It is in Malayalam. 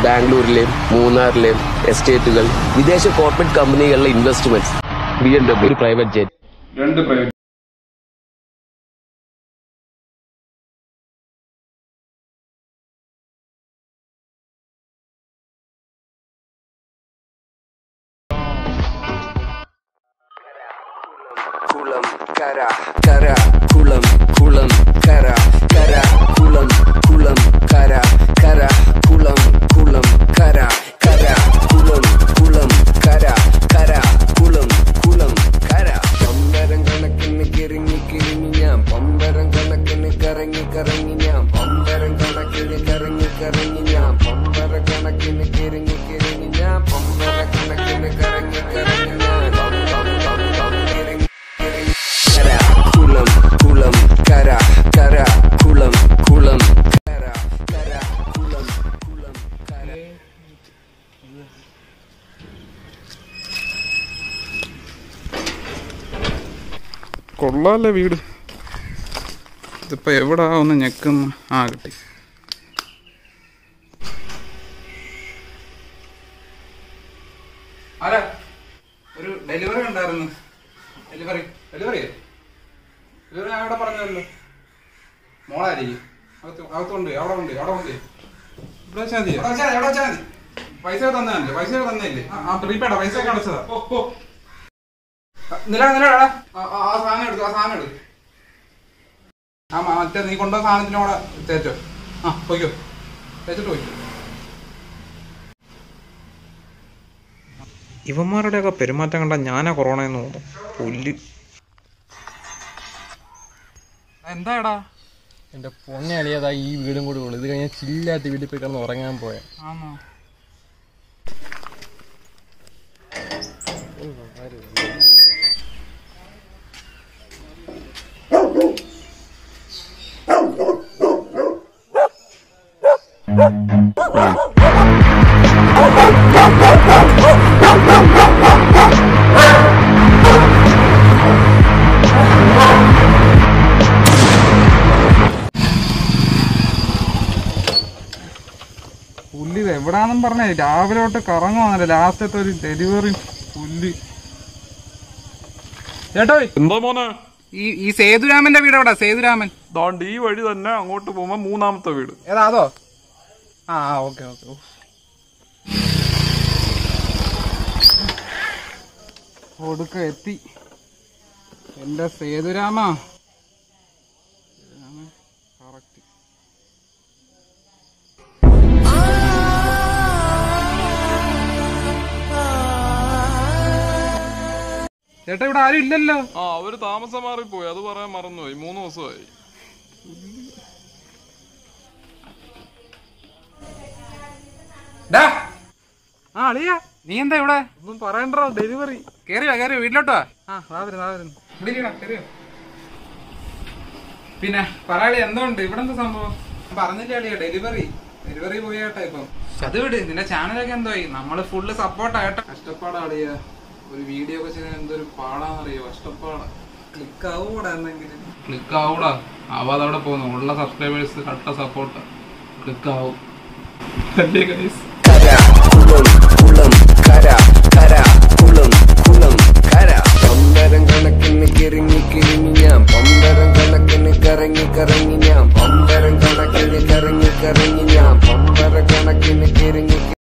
ബാംഗ്ലൂരിലെയും മൂന്നാറിലെയും എസ്റ്റേറ്റുകൾ വിദേശ കോർപ്പറേറ്റ് കമ്പനികളിലെ ഇൻവെസ്റ്റ്മെന്റ്സ് ബി എം ഡബ്ല്യു ഒരു പ്രൈവറ്റ് ജെറ്റ് രണ്ട് പ്രൈവറ്റ് കുളം കര കര കുളം കുളം കര കര കുളം കുളം കര കര കുളം കുളം കര കര കുളം കുളം കര കര കുളം കുളം കര പമ്പരം കണക്കിന് കിറങ്ങി കിറങ്ങി ഞാൻ പമ്പരം കണക്കിന് കറങ്ങി കറങ്ങി ഞാൻ പമ്പരം കണക്കിന് കറങ്ങി കറങ്ങി ഞാൻ പമ്പര കണക്കിന് കിറങ്ങി കിറങ്ങി ഞാൻ പമ്പര കണക്കിന് കറങ്ങി കറങ്ങി ഞാൻ പം പം പം പം കിറങ്ങി കിറങ്ങി കര കുളം കുളം കര കര കുളം കുളം കര കര കുളം കുളം കര കൊള്ളാല്ലേ വീട് ഇതിപ്പോ എവിടാ ഒന്ന് ഞെക്കുന്നു ആ കിട്ടി ആരാ ഒരു ഡെലിവറി ഉണ്ടായിരുന്നു ഡെലിവറി ഡെലിവറി ഡെലിവറി ഞാൻ ഇവിടെ പറഞ്ഞല്ലോ മോളായിരിക്കും അകത്ത് അകത്തുണ്ട് അവിടെ ഉണ്ട് അവിടെ ഉണ്ട് ഇവിടെ വെച്ചാൽ മതി അവിടെ വെച്ചാൽ എവിടെ വെച്ചാൽ മതി പൈസ ഒക്കെ തന്നതല്ലേ പൈസ ഒക്കെ തന്നേല്ലേ ആ, ആ പ്രീപെയ്ഡാ പൈസ ഒക്കെ അടച്ചതാ ഓ ഓ നില നിലടാ ആ സാധനം എടുത്തു ആ സാധനം എടുത്തു ആ മ- മറ്റേ നീ കൊണ്ടുവന്ന സാധനത്തിനും കൂടെ തേച്ചോ ആ പോയിക്കോ തേച്ചിട്ട് പോയിക്കോ ഇവന്മാരുടെയൊക്കെ പെരുമാറ്റം കണ്ടാൽ ഞാനാ കൊറോണ എന്ന് തോന്നും പുല്ല് എന്താടാ എന്റെ പൊന്നെ അളിയതാ ഈ വീടും കൂടി ഉള്ളു ഇത് കഴിഞ്ഞാൽ ചില്ലാത്ത വീട്ടിൽ പോയി കിടന്ന് ഉറങ്ങാൻ പോയ ആണോ പുല്ല് ഇത് എവിടാന്നും പറഞ്ഞേ രാവിലെ തൊട്ട് കറങ്ങുവാന്നല്ലേ ലാസ്റ്റത്തെ ഒരു ഡെലിവറി പുല്ല് ചേട്ടോയ് എന്താ മോനെ ഈ ഈ സേതുരാമന്റെ വീട് എവിടാ സേതുരാമൻ ദാണ്ട് ഈ വഴി തന്നെ അങ്ങോട്ട് പോകുമ്പോ മൂന്നാമത്തെ വീട് ഏതാ അതോ ആ ആ ഓക്കെ ഓക്കെ ഒടുക്ക എത്തി എന്റെ സേതുരാമ കറക്റ്റ് ചേട്ടാ ഇവിടെ ആരും ഇല്ലല്ലോ ആ അവര് താമസം മാറിപ്പോയി അത് പറയാൻ മറന്നുപോയി മൂന്ന് ദിവസമായി ഡാ ആ അളിയ നീ എന്താ ഇവിടെ ഒന്നും പറയണ്ട ഡെലിവറി കേറിയോ കേറിയോ വീട്ടിലോട്ടോ ആ വാ വരുന്നു വാ വരുന്നു ഇവിടെ ഇരിക്കടാ, കേറിയോ പിന്നെ പറയാളി എന്തുണ്ട് ഇവിടെ എന്താ സംഭവം ഞാൻ പറഞ്ഞില്ലേ അളിയ ഡെലിവറി ഡെലിവറി പോയാട്ടെ ഇപ്പം അത് വിട് നിന്റെ ചാനലൊക്കെ എന്തോയി നമ്മള് ഫുള്ള് സപ്പോർട്ടായിട്ടെ കഷ്ടപ്പാടാ അളിയ ഒരു വീഡിയോ ഒക്കെ ചെയ്യാൻ എന്തൊരു പാടാന്നറിയോ കഷ്ടപ്പാടാ ക്ലിക്ക് ആവൂടാ എന്തെങ്കിലും ക്ലിക്ക് ആവൂടാ ആവാതെ അവിടെ പോകുന്നു ഉള്ള സബ്സ്ക്രൈബേഴ്സ് കട്ട സപ്പോർട്ട് ക്ലിക്ക് ആവും അല്ലേ ഗൈസ് കര കുളം കുളം കര കര കുളം കുളം കര പമ്പരം കണക്കിന് കിറങ്ങി കിറങ്ങി ഞാൻ പമ്പരം കണക്കിന് കറങ്ങി കറങ്ങി ഞാൻ പമ്പരം കണക്കിന് കറങ്ങി കറങ്ങി ഞാൻ പമ്പര കണക്കിന് കിറങ്ങി